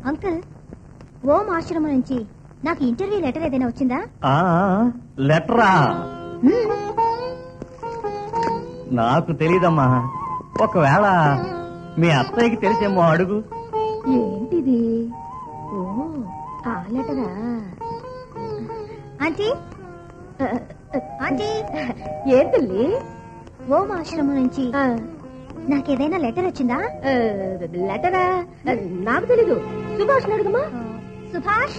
uncle ఓం ఆశ్రమం నుంచి నాకు ఇంటర్వ్యూ లెటర్ ఏదైనా వచ్చిందా ఆ లెటరా నాకు తెలీదమ్మా ఒకవేళ మీ అత్తయ్యకి తెలిసేమో అడుగు ఏంటిది ఓ ఆ లెటరా ఆంటీ ఆంటీ ఏం తల్లి ఓం ఆశ్రమం నుంచి నాకేదైనా లెటర్ వచ్చిందా ఆ, లెటరా ఆ, నాకు తెలీదు సుభాష్ అడుగమ్మా సుభాష్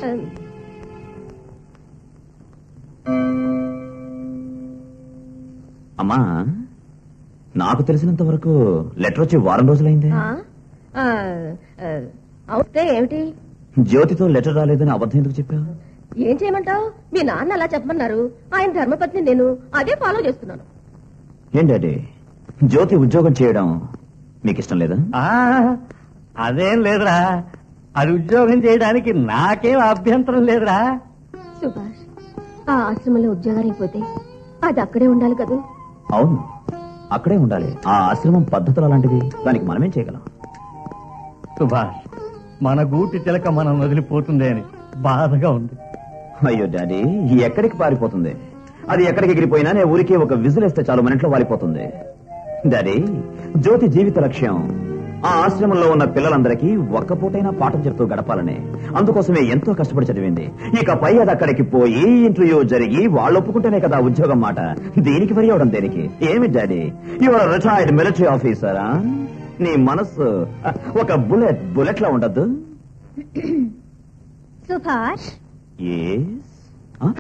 అమ్మా నాకు తెలిసినంత వరకు లెటర్ వచ్చి వారం రోజులైంది ఆ, ఆ, ఆ, అవుతే ఏమిటి జ్యోతితో లెటర్ రాలేదని అబద్ధం ఎందుకు చెప్పావు ఏం చేయమంటావు మీ నాన్న అలా చెప్పమన్నారు ఆయన ధర్మపత్ని నేను అదే ఫాలో చేస్తున్నాను ఏం డాడీ జ్యోతి ఉద్యోగం చేయడం మీకు ఇష్టం లేదా ఆ అదేం లేదురా అది ఉద్యోగం చేయడానికి నాకేం అభ్యంతరం లేదురా సుభాష్ ఆ ఆశ్రమంలో ఉద్యోగానికి పోతే అది అక్కడే ఉండాలి కదూ అవును అక్కడే ఉండాలి ఆ ఆశ్రమం పద్ధతులు అలాంటివి దానికి మనమేం చేయగలం సుభాష్ మన గూటి తిలక మనం వదిలిపోతుంది అని బాధగా ఉంది అయ్యో డాడీ ఎక్కడికి పారిపోతుంది అది ఎక్కడికి ఎగిరిపోయినా నేను ఊరికే ఒక విజిలేస్తే చాలు మన ఇంట్లో వారిపోతుంది డాడీ జ్యోతి జీవిత లక్ష్యం ఆ ఆశ్రమంలో ఉన్న పిల్లలందరికీ ఒక్క పూటైనా పాఠం చెప్తూ గడపాలని అందుకోసమే ఎంతో కష్టపడి చదివింది ఇకపై అది అక్కడికి పోయి ఇంటర్వ్యూ జరిగి వాళ్ళు ఒప్పుకుంటేనే కదా ఉద్యోగం మాట దీనికి వరి అవడం దేనికి ఏమి డాడీ యువర్ రిటైర్డ్ మిలిటరీ ఆఫీసరా నీ మనస్సు ఒక బుల్లెట్ బుల్లెట్ లా ఉండద్దు సుభాష్ ఎస్